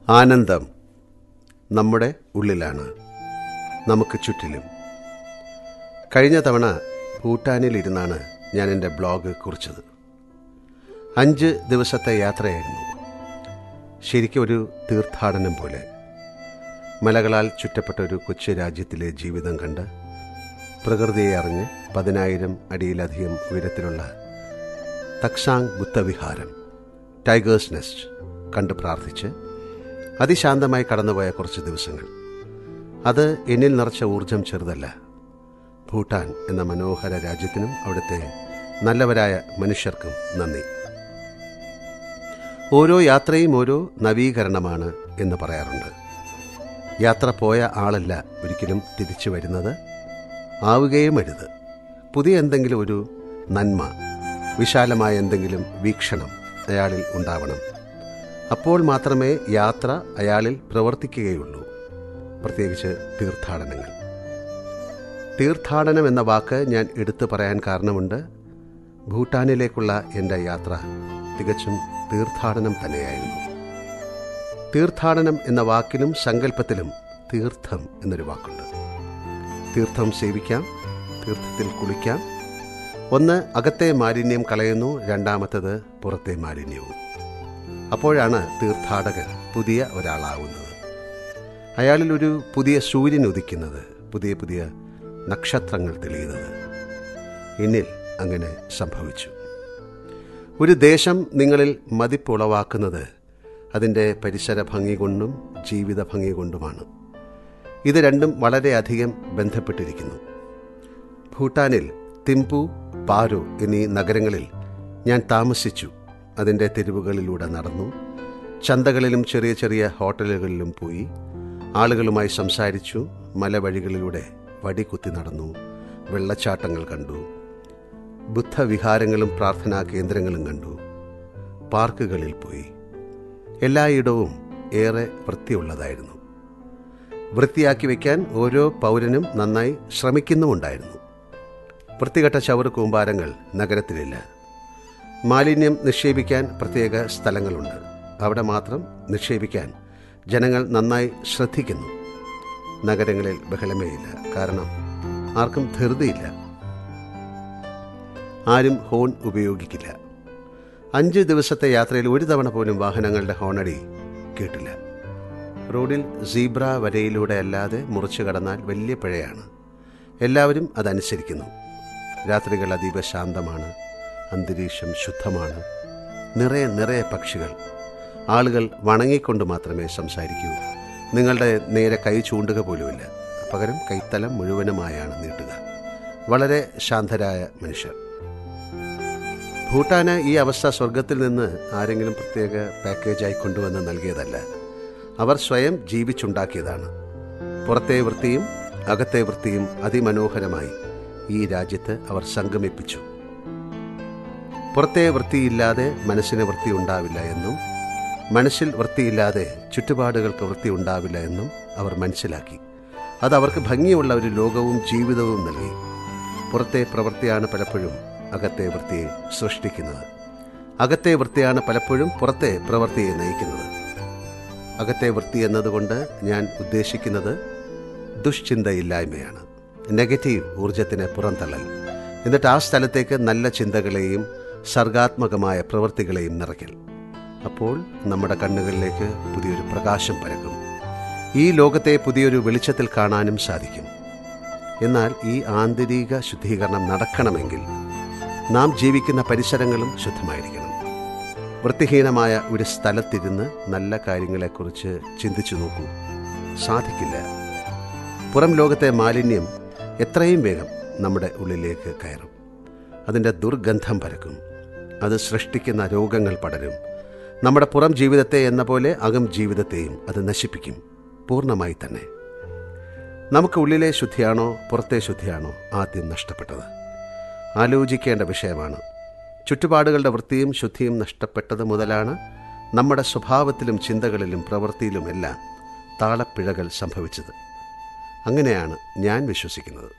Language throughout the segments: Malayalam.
ആനന്ദം നമ്മുടെ ഉള്ളിലാണ് നമുക്ക് ചുറ്റിലും കഴിഞ്ഞ തവണ ഭൂട്ടാനിലിരുന്നാണ് ഞാൻ എൻ്റെ ബ്ലോഗ് കുറിച്ചത് അഞ്ച് ദിവസത്തെ യാത്രയായിരുന്നു ശരിക്കും ഒരു തീർത്ഥാടനം പോലെ മലകളാൽ ചുറ്റപ്പെട്ട ഒരു കൊച്ചു രാജ്യത്തിലെ ജീവിതം കണ്ട് പ്രകൃതിയെ അറിഞ്ഞ് പതിനായിരം അടിയിലധികം ഉയരത്തിലുള്ള തക്സാങ് ബുദ്ധവിഹാരം ടൈഗേഴ്സ് നെസ്റ്റ് കണ്ട് പ്രാർത്ഥിച്ച് അതിശാന്തമായി കടന്നുപോയ കുറച്ച് ദിവസങ്ങൾ അത് എന്നിൽ നിറച്ച ഊർജം ചെറുതല്ല ഭൂട്ടാൻ എന്ന മനോഹര രാജ്യത്തിനും അവിടുത്തെ നല്ലവരായ മനുഷ്യർക്കും നന്ദി ഓരോ യാത്രയും ഓരോ നവീകരണമാണ് എന്ന് പറയാറുണ്ട് യാത്ര പോയ ആളല്ല ഒരിക്കലും തിരിച്ചു വരുന്നത് ആവുകയും അരുത് പുതിയ എന്തെങ്കിലും ഒരു നന്മ വിശാലമായ എന്തെങ്കിലും വീക്ഷണം അയാളിൽ ഉണ്ടാവണം അപ്പോൾ മാത്രമേ യാത്ര അയാളിൽ പ്രവർത്തിക്കുകയുള്ളൂ പ്രത്യേകിച്ച് തീർത്ഥാടനങ്ങൾ തീർത്ഥാടനം എന്ന വാക്ക് ഞാൻ എടുത്തു പറയാൻ കാരണമുണ്ട് ഭൂട്ടാനിലേക്കുള്ള എൻ്റെ യാത്ര തികച്ചും തീർത്ഥാടനം തന്നെയായിരുന്നു തീർത്ഥാടനം എന്ന വാക്കിനും സങ്കല്പത്തിലും തീർത്ഥം എന്നൊരു വാക്കുണ്ട് തീർത്ഥം സേവിക്കാം തീർത്ഥത്തിൽ കുളിക്കാം ഒന്ന് അകത്തെ മാലിന്യം കളയുന്നു രണ്ടാമത്തത് പുറത്തെ മാലിന്യവും അപ്പോഴാണ് തീർത്ഥാടകൻ പുതിയ ഒരാളാവുന്നത് അയാളിൽ ഒരു പുതിയ സൂര്യൻ ഉദിക്കുന്നത് പുതിയ പുതിയ നക്ഷത്രങ്ങൾ തെളിയുന്നത് എന്നിൽ അങ്ങനെ സംഭവിച്ചു ഒരു ദേശം നിങ്ങളിൽ മതിപ്പുളവാക്കുന്നത് അതിൻ്റെ പരിസര ഭംഗി കൊണ്ടും ജീവിത ഭംഗി കൊണ്ടുമാണ് ഇത് രണ്ടും വളരെയധികം ബന്ധപ്പെട്ടിരിക്കുന്നു ഭൂട്ടാനിൽ തിമ്പു പാരോ എന്നീ നഗരങ്ങളിൽ ഞാൻ താമസിച്ചു അതിൻ്റെ തെരുവുകളിലൂടെ നടന്നു ചന്തകളിലും ചെറിയ ചെറിയ ഹോട്ടലുകളിലും പോയി ആളുകളുമായി സംസാരിച്ചു മലവഴികളിലൂടെ വടികുത്തി നടന്നു വെള്ളച്ചാട്ടങ്ങൾ കണ്ടു ബുദ്ധവിഹാരങ്ങളും പ്രാർത്ഥനാ കേന്ദ്രങ്ങളും കണ്ടു പാർക്കുകളിൽ പോയി എല്ലായിടവും ഏറെ വൃത്തിയുള്ളതായിരുന്നു വൃത്തിയാക്കി വയ്ക്കാൻ ഓരോ പൗരനും നന്നായി ശ്രമിക്കുന്നുമുണ്ടായിരുന്നു വൃത്തികെട്ട ചവറ് കൂമ്പാരങ്ങൾ നഗരത്തിലില്ല മാലിന്യം നിക്ഷേപിക്കാൻ പ്രത്യേക സ്ഥലങ്ങളുണ്ട് അവിടെ മാത്രം നിക്ഷേപിക്കാൻ ജനങ്ങൾ നന്നായി ശ്രദ്ധിക്കുന്നു നഗരങ്ങളിൽ ബഹളമേയില്ല കാരണം ആർക്കും ധൃതിയില്ല ആരും ഹോൺ ഉപയോഗിക്കില്ല അഞ്ച് ദിവസത്തെ യാത്രയിൽ ഒരു തവണ പോലും വാഹനങ്ങളുടെ ഹോണടി കേട്ടില്ല റോഡിൽ സീബ്ര വരയിലൂടെ അല്ലാതെ മുറിച്ചു കടന്നാൽ വലിയ പിഴയാണ് എല്ലാവരും അതനുസരിക്കുന്നു രാത്രികൾ അതീവ ശാന്തമാണ് അന്തരീക്ഷം ശുദ്ധമാണ് നിറയെ നിറയെ പക്ഷികൾ ആളുകൾ വണങ്ങിക്കൊണ്ട് മാത്രമേ സംസാരിക്കൂ നിങ്ങളുടെ നേരെ കൈ ചൂണ്ടുക പോലുമില്ല പകരം കൈത്തലം മുഴുവനുമായാണ് നീട്ടുക വളരെ ശാന്തരായ മനുഷ്യർ ഭൂട്ടാന് ഈ അവസ്ഥ സ്വർഗത്തിൽ നിന്ന് ആരെങ്കിലും പ്രത്യേക പാക്കേജായി കൊണ്ടുവന്ന് നൽകിയതല്ല അവർ സ്വയം ജീവിച്ചുണ്ടാക്കിയതാണ് പുറത്തെ വൃത്തിയും അകത്തെ വൃത്തിയും അതിമനോഹരമായി ഈ രാജ്യത്ത് അവർ സംഗമിപ്പിച്ചു പുറത്തെ വൃത്തിയില്ലാതെ മനസ്സിന് വൃത്തി ഉണ്ടാവില്ല എന്നും മനസ്സിൽ വൃത്തിയില്ലാതെ ചുറ്റുപാടുകൾക്ക് വൃത്തി ഉണ്ടാവില്ല എന്നും അവർ മനസ്സിലാക്കി അത് അവർക്ക് ഭംഗിയുള്ള ഒരു ലോകവും ജീവിതവും നൽകി പുറത്തെ പ്രവൃത്തിയാണ് പലപ്പോഴും അകത്തെ വൃത്തിയെ സൃഷ്ടിക്കുന്നത് അകത്തെ വൃത്തിയാണ് പലപ്പോഴും പുറത്തെ പ്രവൃത്തിയെ നയിക്കുന്നത് അകത്തെ വൃത്തി എന്നതുകൊണ്ട് ഞാൻ ഉദ്ദേശിക്കുന്നത് ദുഷ്ചിന്തയില്ലായ്മയാണ് നെഗറ്റീവ് ഊർജത്തിനെ പുറന്തള്ളൽ എന്നിട്ട് ആ സ്ഥലത്തേക്ക് നല്ല ചിന്തകളെയും സർഗാത്മകമായ പ്രവൃത്തികളെയും നിറയ്ക്കൽ അപ്പോൾ നമ്മുടെ കണ്ണുകളിലേക്ക് പുതിയൊരു പ്രകാശം പരക്കും ഈ ലോകത്തെ പുതിയൊരു വെളിച്ചത്തിൽ കാണാനും സാധിക്കും എന്നാൽ ഈ ആന്തരിക ശുദ്ധീകരണം നടക്കണമെങ്കിൽ നാം ജീവിക്കുന്ന പരിസരങ്ങളും ശുദ്ധമായിരിക്കണം വൃത്തിഹീനമായ ഒരു സ്ഥലത്തിരുന്ന് നല്ല കാര്യങ്ങളെക്കുറിച്ച് ചിന്തിച്ചു നോക്കൂ സാധിക്കില്ല പുറം ലോകത്തെ മാലിന്യം എത്രയും വേഗം നമ്മുടെ ഉള്ളിലേക്ക് കയറും അതിൻ്റെ ദുർഗന്ധം പരക്കും അത് സൃഷ്ടിക്കുന്ന രോഗങ്ങൾ പടരും നമ്മുടെ പുറം ജീവിതത്തെ എന്ന പോലെ അകം ജീവിതത്തെയും അത് നശിപ്പിക്കും പൂർണ്ണമായി തന്നെ നമുക്ക് ഉള്ളിലെ ശുദ്ധിയാണോ പുറത്തെ ശുദ്ധിയാണോ ആദ്യം നഷ്ടപ്പെട്ടത് ആലോചിക്കേണ്ട വിഷയമാണ് ചുറ്റുപാടുകളുടെ വൃത്തിയും ശുദ്ധിയും നഷ്ടപ്പെട്ടത് മുതലാണ് നമ്മുടെ സ്വഭാവത്തിലും ചിന്തകളിലും പ്രവൃത്തിയിലുമെല്ലാം താളപ്പിഴകൾ സംഭവിച്ചത് അങ്ങനെയാണ് ഞാൻ വിശ്വസിക്കുന്നത്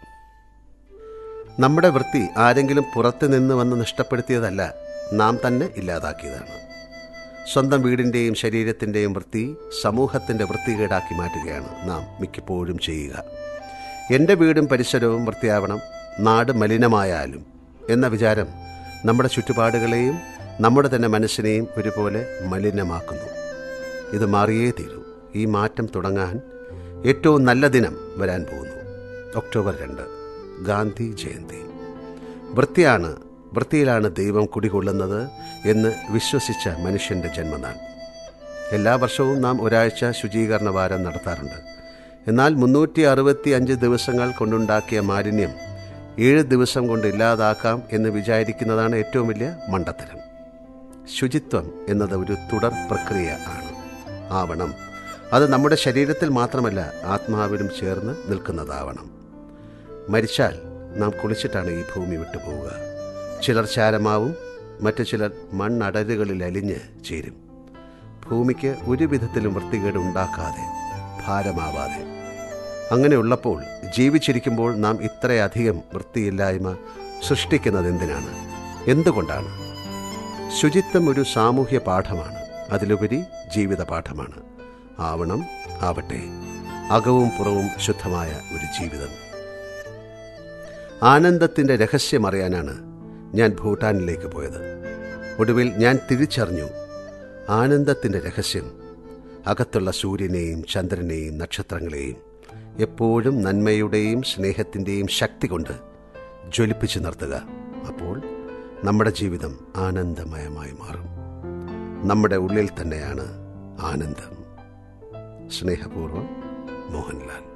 നമ്മുടെ വൃത്തി ആരെങ്കിലും പുറത്തു നിന്ന് വന്ന് നഷ്ടപ്പെടുത്തിയതല്ല നാം തന്നെ ഇല്ലാതാക്കിയതാണ് സ്വന്തം വീടിൻ്റെയും ശരീരത്തിൻ്റെയും വൃത്തി സമൂഹത്തിൻ്റെ വൃത്തികേടാക്കി മാറ്റുകയാണ് നാം മിക്കപ്പോഴും ചെയ്യുക എൻ്റെ വീടും പരിസരവും വൃത്തിയാവണം നാട് മലിനമായാലും എന്ന വിചാരം നമ്മുടെ ചുറ്റുപാടുകളെയും നമ്മുടെ തന്നെ മനസ്സിനെയും ഒരുപോലെ മലിനമാക്കുന്നു ഇത് മാറിയേ തീരൂ ഈ മാറ്റം തുടങ്ങാൻ ഏറ്റവും നല്ല ദിനം വരാൻ പോകുന്നു ഒക്ടോബർ രണ്ട് ഗാന്ധി ജയന്തി വൃത്തിയാണ് വൃത്തിയിലാണ് ദൈവം കുടികൊള്ളുന്നത് എന്ന് വിശ്വസിച്ച മനുഷ്യൻ്റെ ജന്മനാൾ എല്ലാ വർഷവും നാം ഒരാഴ്ച ശുചീകരണ വാരം നടത്താറുണ്ട് എന്നാൽ മുന്നൂറ്റി അറുപത്തി അഞ്ച് ദിവസങ്ങൾ കൊണ്ടുണ്ടാക്കിയ മാലിന്യം ഏഴ് ദിവസം കൊണ്ട് ഇല്ലാതാക്കാം എന്ന് വിചാരിക്കുന്നതാണ് ഏറ്റവും വലിയ മണ്ടത്തരം ശുചിത്വം എന്നത് ഒരു തുടർ പ്രക്രിയ ആണ് ആവണം അത് നമ്മുടെ ശരീരത്തിൽ മാത്രമല്ല ആത്മാവിലും ചേർന്ന് നിൽക്കുന്നതാവണം മരിച്ചാൽ നാം കുളിച്ചിട്ടാണ് ഈ ഭൂമി വിട്ടുപോവുക ചിലർ ചാരമാവും മറ്റു ചിലർ മണ്ണടരുകളിൽ അലിഞ്ഞ് ചേരും ഭൂമിക്ക് ഒരു വിധത്തിലും വൃത്തികേട് ഉണ്ടാക്കാതെ ഭാരമാവാതെ അങ്ങനെയുള്ളപ്പോൾ ജീവിച്ചിരിക്കുമ്പോൾ നാം ഇത്രയധികം വൃത്തിയില്ലായ്മ സൃഷ്ടിക്കുന്നത് എന്തിനാണ് എന്തുകൊണ്ടാണ് ശുചിത്വം ഒരു സാമൂഹ്യ പാഠമാണ് അതിലുപരി ജീവിത പാഠമാണ് ആവണം ആവട്ടെ അകവും പുറവും ശുദ്ധമായ ഒരു ജീവിതം ആനന്ദത്തിൻ്റെ രഹസ്യമറിയാനാണ് ഞാൻ ഭൂട്ടാനിലേക്ക് പോയത് ഒടുവിൽ ഞാൻ തിരിച്ചറിഞ്ഞു ആനന്ദത്തിൻ്റെ രഹസ്യം അകത്തുള്ള സൂര്യനെയും ചന്ദ്രനെയും നക്ഷത്രങ്ങളെയും എപ്പോഴും നന്മയുടെയും സ്നേഹത്തിൻ്റെയും ശക്തി കൊണ്ട് ജ്വലിപ്പിച്ചു നിർത്തുക അപ്പോൾ നമ്മുടെ ജീവിതം ആനന്ദമയമായി മാറും നമ്മുടെ ഉള്ളിൽ തന്നെയാണ് ആനന്ദം സ്നേഹപൂർവ്വം മോഹൻലാൽ